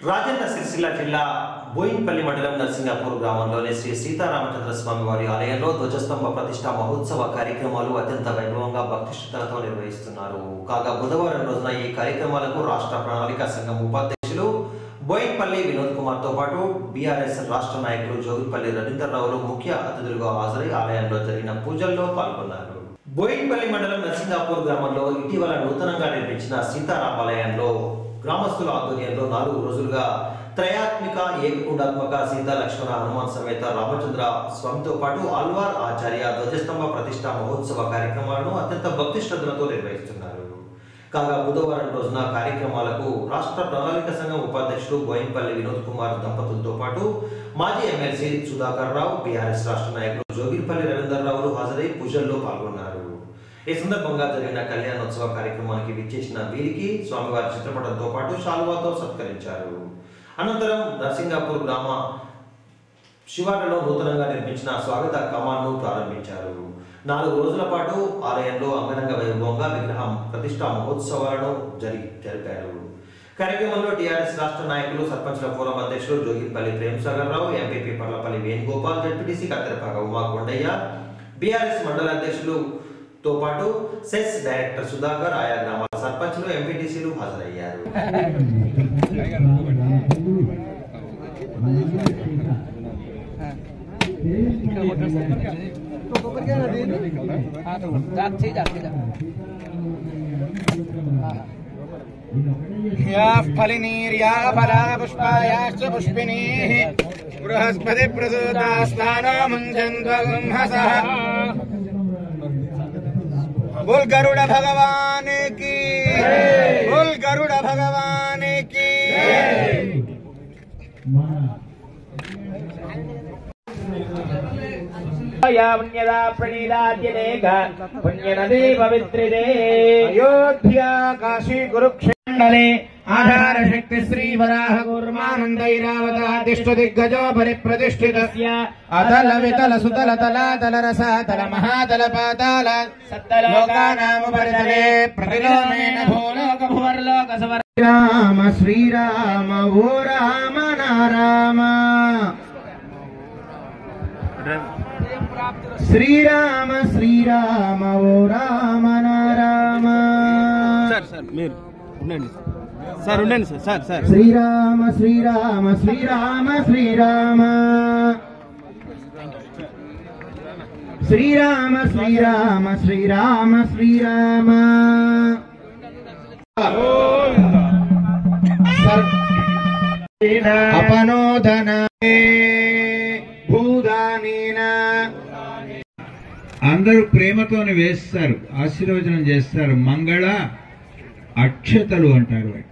రాజన్న సిరిసిల్ల జిల్లా బోయిన్పల్లి మండలం నర్సింగాపూర్ గ్రామంలోని శ్రీ సీతారామచంద్ర స్వామి వారి ఆలయంలో ధ్వజస్తంభ ప్రతిష్ట మహోత్సవ కార్యక్రమాలు అత్యంత వైభవంగా భక్తిశ్రద్ధలతో నిర్వహిస్తున్నారు కాగా బుధవారం రోజున ఈ కార్యక్రమాలకు రాష్ట్ర ప్రణాళిక సంఘం ఉపాధ్యక్షులు బోయిన్పల్లి వినోద్ కుమార్ తో పాటు బీఆర్ఎస్ రాష్ట్ర నాయకులు జోగిపల్లి రవీంద్రరావులు ముఖ్య అతిథులుగా హాజరై ఆలయంలో జరిగిన పూజల్లో పాల్గొన్నారు బోయిన్పల్లి మండలం నర్సింగాపూర్ గ్రామంలో ఇటీవల నూతనంగా నిర్మించిన సీతారామాలయంలో గ్రామస్తుల ఆధ్వర్యంలో నాలుగు రోజులుగా త్రయాత్మిక ఏకకుండాత్మక సీతా లక్ష్మణ హనుమాన్ సమేత రామచంద్ర స్వామితో పాటు ఆల్వార్ ఆచార్య ధ్వజస్తంభ ప్రతిష్ట మహోత్సవ కార్యక్రమాలను అత్యంత భక్తి శ్రద్ధలతో నిర్వహిస్తున్నారు కాగా బుధవారం రోజున కార్యక్రమాలకు రాష్ట్ర ప్రణాళిక సంఘం ఉపాధ్యక్షుడు బోయిన్పల్లి వినోద్ కుమార్ దంపతులతో పాటు మాజీ ఎమ్మెల్సీ సుధాకర్ రావు బీఆర్ఎస్ రాష్ట్ర నాయకులు జోగిపల్లి రవీందర్రావులు హాజరై పూజల్లో పాల్గొన్నారు ఈ సందర్భంగా జరిగిన కళ్యాణోత్సవ కార్యక్రమానికి విచ్చేసిన వీరికి స్వామివారి చిత్రపటంతో పాటు శాలువాతో సత్కరించారు అనంతరం నర్సింగాపూర్ గ్రామ శివార్లలో నూతనంగా నిర్మించిన స్వాగత కమాన్ను ప్రారంభించారు నాలుగు రోజుల పాటు ఆలయంలో అంగరంగ వైభవంగా విగ్రహం ప్రతిష్టా మహోత్సవాలను జరి జరిపారు కార్యక్రమంలో టీఆర్ఎస్ రాష్ట్ర నాయకులు సర్పంచ్ల ఫోరం అధ్యక్షులు Jogipalli Premsagar Rao MPP Parlapalli Venugopal ZPTC Katterapaka Uma Kondaiah BRS మండల అధ్యక్షులు తో పాటు సెస్ డైరెక్టర్ సుధాకర్ ఆయా గ్రామాల సర్పంచ్లు ఎంపీటీసీలు హాజరయ్యారు याः फलिनीर्या फला पुष्पायाश्च पुष्पिणीः बृहस्पति प्रसूतास्तानो मुञ्चन्द्वगुंहसः बोल गरुड़ भगवान की बोल गरुड़ भगवान की या पुण्यदा प्रणीदाद्यनेक पुण्यनदी पवित्रिदे अयोध्या काशी कुरुक्षेण्डले आधार शक्ति श्री वराह कूर्मानन्दैरावतादिष्टु दिग्गजो परिप्रतिष्ठितस्य अतल वितल सुतल तलातल रसातल महातल पाताल लोकानामुपरितले प्रतिलोमेन भूलोक भुवर्लोक सवर राम श्रीराम वो राम नाराम శ్రీరామ శ్రీరామ ఓ రామ నారామ సార్ సార్ మీరు ఉండండి సార్ ఉండండి sir sir sir Srirama Srirama Srirama Srirama Srirama Srirama Srirama Srirama అపనోదన భూదానీన అందరూ ప్రేమతోనే వేస్తారు ఆశీర్వచనం చేస్తారు మంగళ అక్షతలు అంటారు వాటిని